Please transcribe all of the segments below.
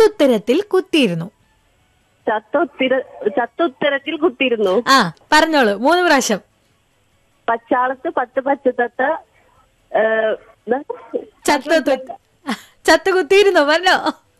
ചത്തുത്തരത്തിൽ കുത്തിയിരുന്നു ചത്തുത്തിര ചത്തുത്തരത്തിൽ കുത്തിയിരുന്നു ആ പറഞ്ഞോളൂ മൂന്ന് പ്രാവശ്യം പച്ചാളത്ത് പത്ത് പച്ചത്തത്ത ഏ, എന്താ? ചത്തു ചത്തു കുത്തിയിരുന്നു പറഞ്ഞോ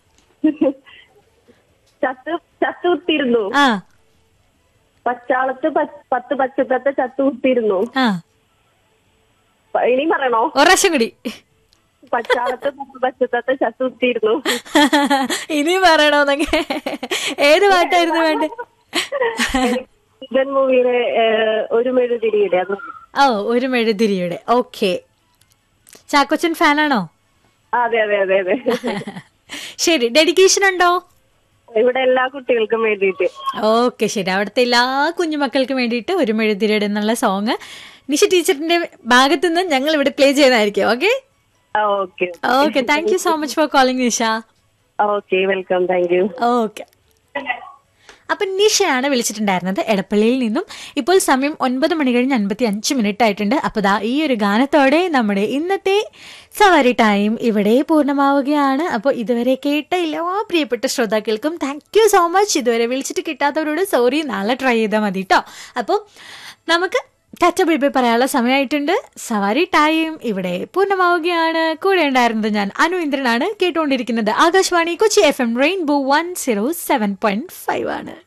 ചത്ത് ചത്തുകുത്തിയിരുന്നു ആ പച്ചാളത്ത് പ- പത്ത് പച്ചത്തത്ത ചത്തുകുത്തിയിരുന്നു ആ പ- ഇനി പറയണോ ഒരു പ്രാവശ്യം കൂടി പച്ചാളത്ത് പത്ത് പച്ചത്തത്ത ചത്തുകുത്തിയിരുന്നു ഇനി പറയണോന്നൊക്കെ ഏത് പാട്ടായിരുന്നു വേണ്ടേ ഇതൻ മൂവിയിലെ ഒരു മെഴുതിരിയുടെ അത് ഓ ഒരു മെഴുതിരിയുടെ ഓക്കെ ചാക്കോച്ചൻ ഫാനാണോ അതെ അതെ അതെ അതെ ശരി ഡെഡിക്കേഷൻ ഉണ്ടോ ഇവിടെ എല്ലാ കുട്ടികൾക്കും വേണ്ടിയിട്ട് ഓക്കെ ശരി അവിടുത്തെ എല്ലാ കുഞ്ഞുമക്കൾക്കും വേണ്ടിയിട്ട് ഒരു മെഴുതിരിയുടെ എന്നുള്ള സോങ് നിഷ ടീച്ചറിന്റെ ഭാഗത്ത് നിന്ന് ഞങ്ങൾ ഇവിടെ പ്ലേ ചെയ്യുന്നതായിരിക്കും okay okay okay thank you so much for calling Nisha okay welcome thank you okay അപ്പൊ നിഷയാണ് വിളിച്ചിട്ടുണ്ടായിരുന്നത് എടപ്പള്ളിയിൽ നിന്നും ഇപ്പോൾ സമയം ഒൻപത് മണി കഴിഞ്ഞ് അൻപത്തി അഞ്ച് മിനിറ്റ് ആയിട്ടുണ്ട് അപ്പൊ ദാ ഈ ഒരു ഗാനത്തോടെ നമ്മുടെ ഇന്നത്തെ സവാരി ടൈം ഇവിടെ പൂർണ്ണമാവുകയാണ് അപ്പോൾ ഇതുവരെ കേട്ട എല്ലാ പ്രിയപ്പെട്ട ശ്രോതാക്കൾക്കും താങ്ക് യു സോ മച്ച് ഇതുവരെ വിളിച്ചിട്ട് കിട്ടാത്തവരോട് സോറി നാളെ ട്രൈ ചെയ്താൽ മതി കേട്ടോ അപ്പോൾ നമുക്ക് ടാറ്റ ബൈബൈ പറയാനുള്ള സമയമായിട്ടുണ്ട് സവാരി ടൈം ഇവിടെ പൂർണ്ണമാവുകയാണ് കൂടെ ഉണ്ടായിരുന്നത് ഞാൻ അനു ഇന്ദ്രനാണ് കേട്ടുകൊണ്ടിരിക്കുന്നത് Akashvani Kochi F M rainbow one zero seven point five ആണ്